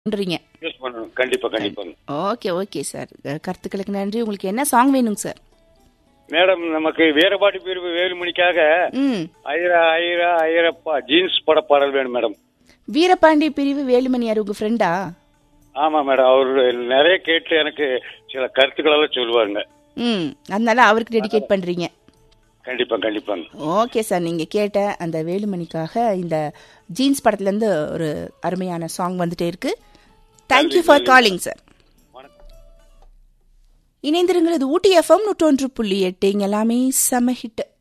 பண்றீங்க யூஸ் பண்ணணும் கண்டிப்பா கண்டிப்பாங்க ஓகே ஓகே சார் கருத்துக்களுக்கு நன்றி உங்களுக்கு என்ன சாங் வேணுங்க சார் மேடம் நமக்கு வேறுபாடு பிரிவு வேலுமணிக்காக ம் ஐரா ஐரா ஐரப்பா ஜீன்ஸ் பட பாடல் வேணும் மேடம் வீரபாண்டி பிரிவு வேலுமணியார் உங்க ஃப்ரெண்டா ஆமா மேடம் அவர் நிறைய கேட்டு எனக்கு சில கருத்துக்கள் எல்லாம் சொல்லுவாருங்க ம் அதனால அவருக்கு டெடிகேட் பண்றீங்க கண்டிப்பா கண்டிப்பாங்க ஓகே சார் நீங்க கேட்ட அந்த வேலுமணிக்காக இந்த ஜீன்ஸ் படத்துல இருந்து ஒரு அருமையான சாங் வந்துட்டே இருக்கு தேங்க்யூ ஃபார் காலிங் சார் வணக்கம் இணைந்திருங்கிறது ஊட்டி எஃப்எம் நூற்றொன்று புள்ளி எட்டு இங்க எல்லாமே செம ஹிட்